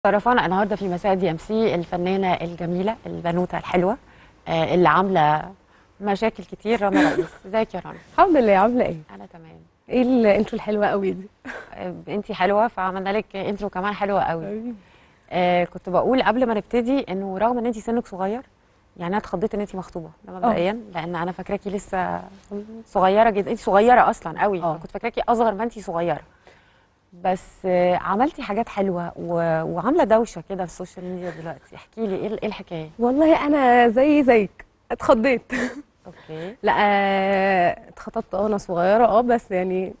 طرفنا النهارده في مساء دي ام سي الفنانه الجميله البنوته الحلوه آه، اللي عامله مشاكل كتير رنا رئيس ازيك يا رنا الحمد لله عامله ايه انا تمام ايه الانترو الحلوه قوي دي انت حلوه فعملنا لك انترو كمان حلوه قوي آه كنت بقول قبل ما نبتدي انه رغم ان انت سنك صغير يعني انا اتخضيت ان انت مخطوبه ده مبدئيا لان انا فاكراكي لسه صغيره جدا انت صغيره اصلا قوي اه. كنت فاكراكي اصغر ما انت صغيره بس آه عملتي حاجات حلوه و... وعامله دوشه كده في السوشيال ميديا دلوقتي احكي لي ايه ال- ايه الحكايه والله انا زي زيك اتخضيت اوكي لا آه، اتخطبت اه انا صغيره اه بس يعني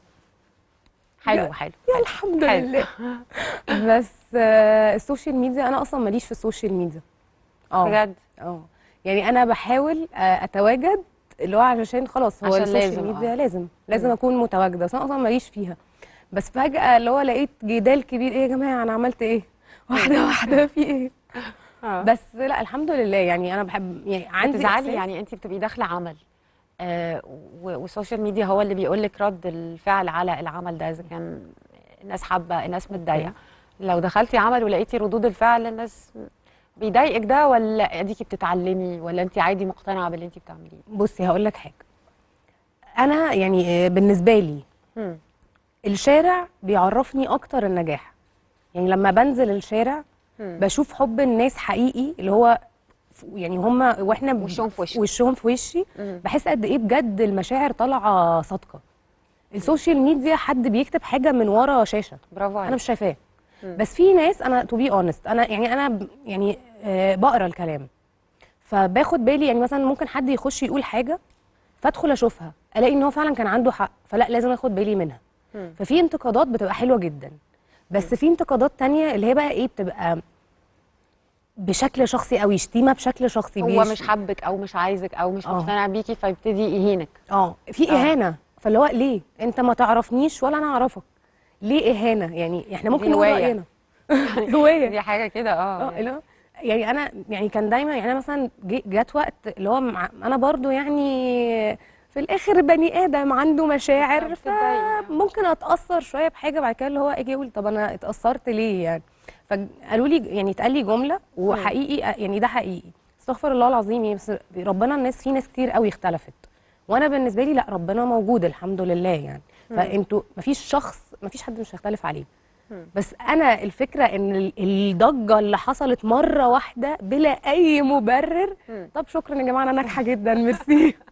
حلو حلو يا الحمد حلو. لله بس آه، السوشيال ميديا انا اصلا ماليش في السوشيال ميديا اه بجد اه يعني انا بحاول آه، اتواجد اللي هو علشان خلاص هو عشان السوشيال لازم، ميديا اه. لازم لازم مم. اكون متواجده بس انا اصلا ماليش فيها بس فجاه اللي هو لقيت جدال كبير ايه يا جماعه انا عملت ايه واحده واحده في ايه بس بس لا الحمد لله يعني انا بحب يعني عندي بتزعلي إحساس- يعني انت بتبقي داخله عمل آه و- والسوشيال ميديا هو اللي بيقول لك رد الفعل على العمل ده اذا كان الناس حابه الناس متضايقه لو دخلتي عمل ولقيتي ردود الفعل الناس بيضايقك ده ولا اديكي بتتعلمي ولا انت عادي مقتنعه باللي انت بتعمليه بصي هقول لك حاجه انا يعني آه، بالنسبه لي مم. الشارع بيعرفني اكتر النجاح يعني لما بنزل الشارع مم. بشوف حب الناس حقيقي اللي هو ف- يعني هم واحنا ب- وشهم في وشك. وشهم في وشي مم. بحس قد ايه بجد المشاعر طالعه صادقه السوشيال ميديا حد بيكتب حاجه من ورا شاشه برافو انا عليك مش شايفاه مم. بس في ناس انا تو بي اونست انا يعني انا ب- يعني آه بقرا الكلام فباخد بالي يعني مثلا ممكن حد يخش يقول حاجه فادخل اشوفها الاقي ان هو فعلا كان عنده حق فلا لازم اخد بالي منها مم. ففي انتقادات بتبقى حلوه جدا بس في انتقادات تانية اللي هي بقى ايه بتبقى بشكل شخصي قوي شتيمه بشكل شخصي هو بيش- مش حابك او مش عايزك او مش اه. مقتنع بيكي فيبتدي يهينك اه في اه. اهانه فاللي هو ليه انت ما تعرفنيش ولا انا اعرفك ليه اهانه يعني احنا ممكن نقول هواية. راينا هوايه دي حاجه كده اه اه اللي هو يعني انا يعني كان دايما يعني انا مثلا جي- جات وقت اللي هو مع انا برضو يعني في الاخر بني ادم عنده مشاعر بتتضايق يعني. فممكن اتاثر شويه بحاجه بعد كده اللي هو اجي اقول طب انا اتاثرت ليه يعني فقالوا لي يعني اتقال لي جمله وحقيقي يعني ده حقيقي استغفر الله العظيم يعني بس ربنا الناس في ناس كتير قوي اختلفت وانا بالنسبه لي لا ربنا موجود الحمد لله يعني فانتوا مفيش شخص مفيش حد مش هيختلف عليه بس انا الفكره ان ال- الضجه اللي حصلت مره واحده بلا اي مبرر مم. طب شكرا يا جماعه انا ناجحه جدا ميرسي